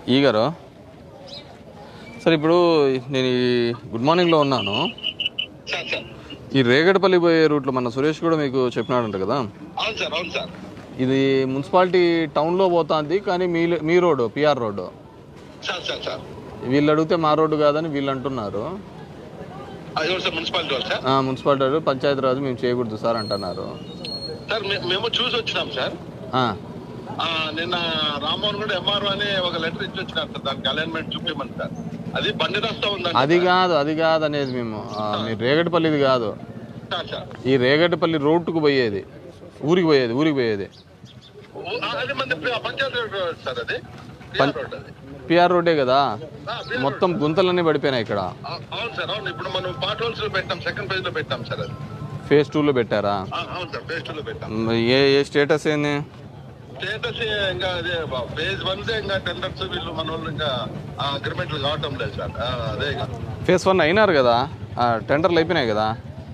ఈ గారు సార్ ఇప్పుడు నేను ఈ గుడ్ మార్నింగ్లో ఉన్నాను సార్ సార్ ఈ రేగడపల్లి పోయే రూట్లో మన సురేష్ కూడా మీకు చెప్పినాడంట కదా అవును సార్ అవును సార్ ఇది మున్సిపాలిటీ టౌన్లో పోతుంది కానీ మీ మీ road PR road sir sir sir వీళ్ళు అడిగితే మా రోడ్డు కాదని వీళ్ళు అంటున్నారు అది ఎవరు సార్ మున్సిపాలిటీ వాళ్ళు సార్ ఆ, మున్సిపాలిటీ రోడ్డు పంచాయతీ రాజు మేము చేయకూడదు సార్ అంటున్నారు సార్ మే- మేము చూసి వచ్చినాం సార్ ఆ, ఆ, నిన్న రామ్మోహన్ కూడా ఎంఆర్ఓ అని ఒక లెటర్ ఇచ్చి వచ్చినారు సార్ దానికి అలైన్మెంట్ చూపించమని సార్ అది బండి రాస్తా ఉందండి అది కాదు అది కాదు అనేది మేము ఆ, మీరు రేగడపల్లిది కాదు సార్ సార్ ఈ రేగడపల్లి రోడ్డుకు పోయేది ఊరికి పోయేది ఊరికి పోయేది ఓ, ఆ, అది మంది పంచాయతీ రోడ్ సార్ అది పిఆర్ రోడ్ అది పిఆర్ రోడ్డే కదా ఆ, పిఆర్ మొత్తం గుంతలన్నీ పడిపోయినాయి ఇక్కడ ఆ, అవును సార్ అవును ఇప్పుడు మనం పార్ట్ హోల్స్ లో పెట్టాం సెకండ్ పేజ్ లో పెట్టాం సార్ అది ఫేజ్ టూలో పెట్టారా ఆ, అవును సార్ ఫేజ్ టూ లో పెట్టాం మ్, ఏ ఏ స్టేటస్ ఏంది స్టేటస్ ఇంకా అదే ఫేజ్ వన్ ఇంకా టెండర్స్ వీళ్ళు మన వాళ్ళు ఇంకా అగ్రిమెంట్లు కావటం లేదు సార్ ఆ, అదే ఇక ఫేజ్ వన్ అయినారు కదా ఆ, టెండర్లు అయిపోయినాయి కదా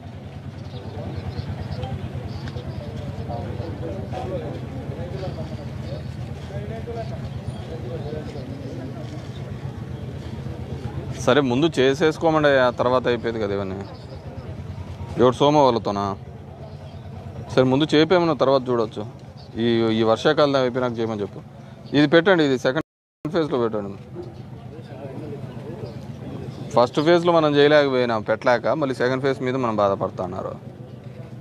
సరే ముందు చేసేసుకోమండి ఆ తర్వాత అయిపోయేది కదా ఇవన్నీ ఎవరు సోమ వాళ్ళతోనా సరే ముందు చేపేమన్నా తర్వాత చూడొచ్చు ఈ ఈ వర్షాకాలం అయిపోయినాక చేయమని చెప్పు ఇది పెట్టండి ఇది సెకండ్ ఫేజ్లో పెట్టండి ఫస్ట్ ఫేజ్లో మనం చేయలేకపోయినాం పెట్టలేక మళ్ళీ సెకండ్ ఫేజ్ మీద మనం బాధపడుతున్నారు